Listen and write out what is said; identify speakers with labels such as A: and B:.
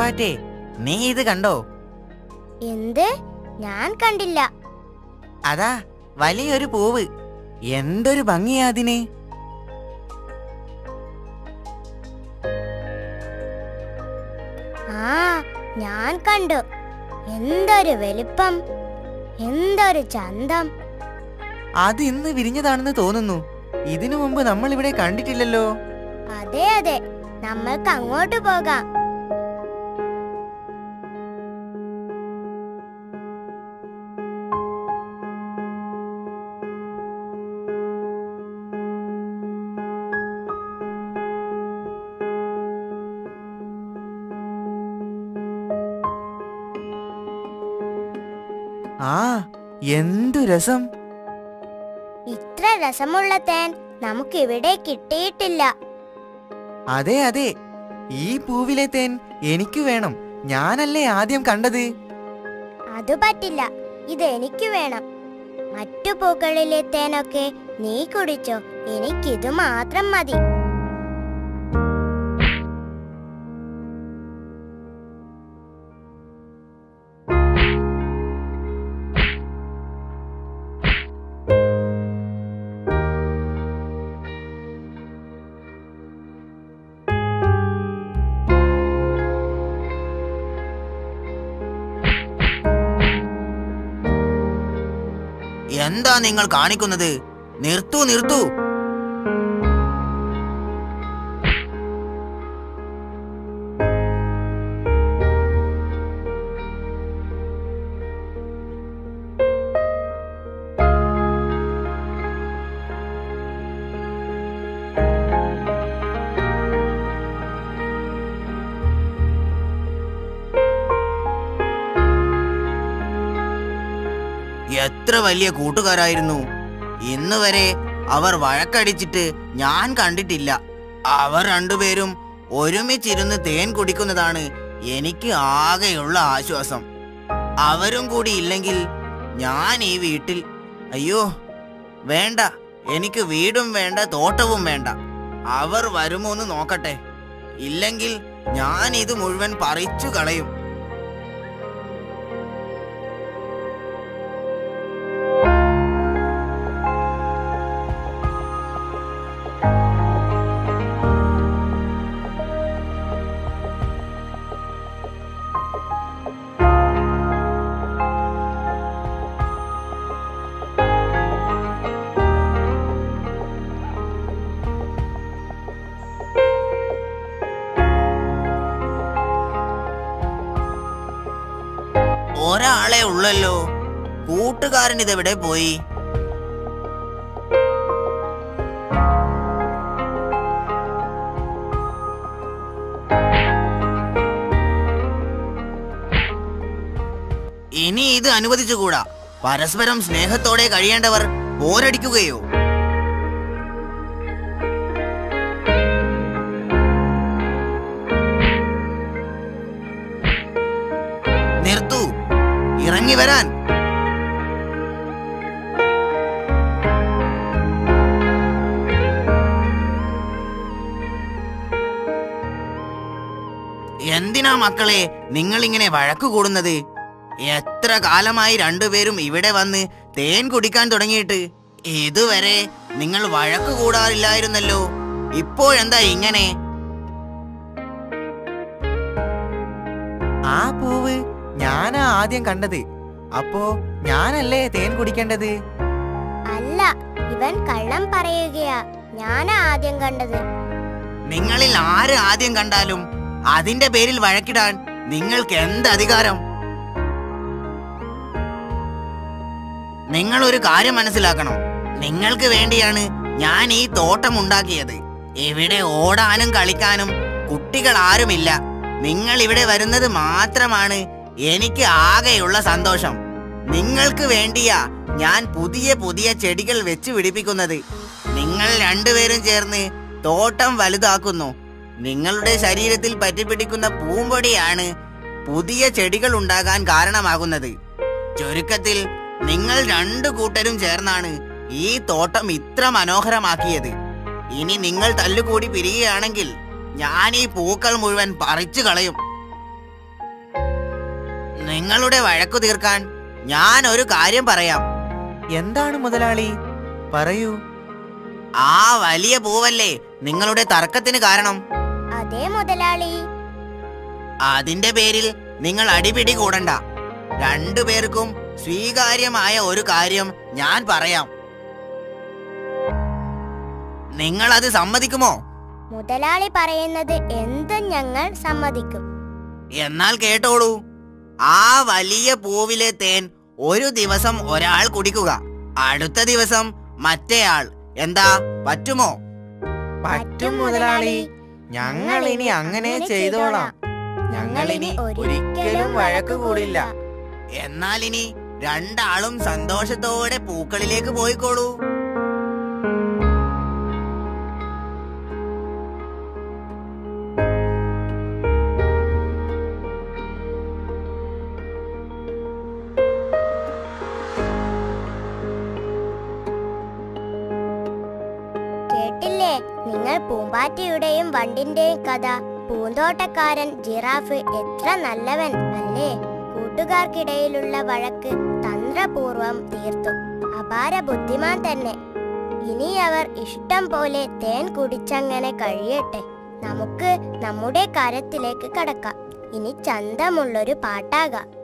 A: പൂമ്പാറ്റേ നീ ഇത് കണ്ടോ
B: എന്ത് ഞാൻ കണ്ടില്ല
A: അതാ വലിയൊരു പൂവ് എന്തൊരു ഭംഗിയാ അതിന്
B: ആ ഞാൻ കണ്ടു എന്തൊരു വലിപ്പം എന്തൊരു ചന്തം
A: അത് ഇന്ന് വിരിഞ്ഞതാണെന്ന് തോന്നുന്നു ഇതിനു മുമ്പ് നമ്മൾ ഇവിടെ കണ്ടിട്ടില്ലല്ലോ
B: അതെ അതെ നമ്മൾക്ക് അങ്ങോട്ട് പോകാം
A: ആ എന്തു രസം
B: ഇത്ര രസമുള്ള തേൻ നമുക്ക് ഇവിടെ കിട്ടിയിട്ടില്ല
A: അതെ അതെ ഈ പൂവിലെ തേൻ എനിക്ക് വേണം ഞാനല്ലേ ആദ്യം കണ്ടത്
B: അത് പറ്റില്ല ഇത് എനിക്ക് വേണം മറ്റു പൂക്കളിലെ തേനൊക്കെ നീ കുടിച്ചോ എനിക്കിത് മാത്രം മതി
A: എന്താ നിങ്ങൾ കാണിക്കുന്നത് നിർത്തൂ നിർത്തൂ എത്ര വലിയ കൂട്ടുകാരായിരുന്നു ഇന്ന് വരെ അവർ വഴക്കടിച്ചിട്ട് ഞാൻ കണ്ടിട്ടില്ല അവർ രണ്ടുപേരും ഒരുമിച്ചിരുന്ന് തേൻ കുടിക്കുന്നതാണ് എനിക്ക് ആകെയുള്ള ആശ്വാസം അവരും കൂടി ഇല്ലെങ്കിൽ ഞാൻ ഈ വീട്ടിൽ അയ്യോ വേണ്ട എനിക്ക് വീടും വേണ്ട തോട്ടവും വേണ്ട അവർ വരുമോ എന്ന് നോക്കട്ടെ ഇല്ലെങ്കിൽ ഞാൻ ഇത് മുഴുവൻ പറിച്ചു കളയും ഒരാളെ ഉള്ളല്ലോ കൂട്ടുകാരൻ ഇതെവിടെ പോയി ഇനി ഇത് അനുവദിച്ചുകൂടാ പരസ്പരം സ്നേഹത്തോടെ കഴിയേണ്ടവർ പോരടിക്കുകയോ നിർത്തൂ ഇറങ്ങി വരാൻ എന്തിനാ മക്കളെ നിങ്ങൾ ഇങ്ങനെ വഴക്കു കൂടുന്നത് എത്ര കാലമായി രണ്ടുപേരും ഇവിടെ വന്ന് തേൻ കുടിക്കാൻ തുടങ്ങിയിട്ട് ഇതുവരെ നിങ്ങൾ വഴക്കു കൂടാറില്ലായിരുന്നല്ലോ ഇപ്പോഴെന്താ ഇങ്ങനെ ആ പൂവ് ഞാനാ ആദ്യം കണ്ടത് അപ്പോ ഞാനല്ലേ തേൻ കുടിക്കേണ്ടത്
B: അല്ല ഇവൻ കള്ളം പറയുകയാ ഞാനാ ആദ്യം കണ്ടത്
A: നിങ്ങളിൽ ആര് ആദ്യം കണ്ടാലും അതിന്റെ പേരിൽ വഴക്കിടാൻ നിങ്ങൾക്ക് എന്ത് അധികാരം നിങ്ങൾ ഒരു കാര്യം മനസ്സിലാക്കണം നിങ്ങൾക്ക് വേണ്ടിയാണ് ഞാൻ ഈ തോട്ടം ഉണ്ടാക്കിയത് ഇവിടെ ഓടാനും കളിക്കാനും കുട്ടികൾ ആരുമില്ല നിങ്ങൾ ഇവിടെ വരുന്നത് മാത്രമാണ് എനിക്ക് ആകെയുള്ള സന്തോഷം നിങ്ങൾക്ക് വേണ്ടിയാ ഞാൻ പുതിയ പുതിയ ചെടികൾ വെച്ച് പിടിപ്പിക്കുന്നത് നിങ്ങൾ രണ്ടുപേരും ചേർന്ന് തോട്ടം വലുതാക്കുന്നു നിങ്ങളുടെ ശരീരത്തിൽ പറ്റിപ്പിടിക്കുന്ന പൂമ്പൊടിയാണ് പുതിയ ചെടികൾ ഉണ്ടാകാൻ കാരണമാകുന്നത് ചുരുക്കത്തിൽ നിങ്ങൾ രണ്ടു കൂട്ടരും ചേർന്നാണ് ഈ തോട്ടം ഇത്ര മനോഹരമാക്കിയത് ഇനി നിങ്ങൾ തല്ലുകൂടി പിരിയുകയാണെങ്കിൽ ഞാൻ ഈ പൂക്കൾ മുഴുവൻ പറിച്ചു കളയും നിങ്ങളുടെ വഴക്കു തീർക്കാൻ ഞാൻ ഒരു കാര്യം പറയാം
C: എന്താണ് മുതലാളി പറയൂ
A: ആ വലിയ പൂവല്ലേ നിങ്ങളുടെ തർക്കത്തിന് കാരണം
B: അതേ മുതലാളി
A: അതിന്റെ പേരിൽ നിങ്ങൾ അടിപിടി കൂടണ്ട രണ്ടുപേർക്കും സ്വീകാര്യമായ ഒരു കാര്യം ഞാൻ പറയാം നിങ്ങൾ അത് സമ്മതിക്കുമോ
B: മുതലാളി പറയുന്നത് എന്തും ഞങ്ങൾ സമ്മതിക്കും
A: എന്നാൽ കേട്ടോളൂ ആ വലിയ പൂവിലെ തേൻ ഒരു ദിവസം ഒരാൾ കുടിക്കുക അടുത്ത ദിവസം മറ്റേയാൾ എന്താ പറ്റുമോ
C: പറ്റും മുതലാളി ഞങ്ങൾ ഇനി അങ്ങനെ ചെയ്തോളാം ഞങ്ങൾ ഇനി ഒരിക്കലും വഴക്ക് കൂടില്ല
A: എന്നാൽ ഇനി രണ്ടാളും സന്തോഷത്തോടെ പൂക്കളിലേക്ക് പോയിക്കോളൂ
B: കേട്ടില്ലേ നിങ്ങൾ പൂമ്പാറ്റയുടെയും വണ്ടിന്റെയും കഥ പൂന്തോട്ടക്കാരൻ ജിറാഫ് എത്ര നല്ലവൻ അല്ലേ കൂട്ടുകാർക്കിടയിലുള്ള വഴക്ക് തന്ത്രപൂർവം തീർത്തു അപാര ബുദ്ധിമാൻ തന്നെ ഇനി അവർ ഇഷ്ടം പോലെ തേൻ കുടിച്ചങ്ങനെ കഴിയട്ടെ നമുക്ക് നമ്മുടെ കാര്യത്തിലേക്ക് കടക്കാം ഇനി ചന്തമുള്ളൊരു പാട്ടാകാം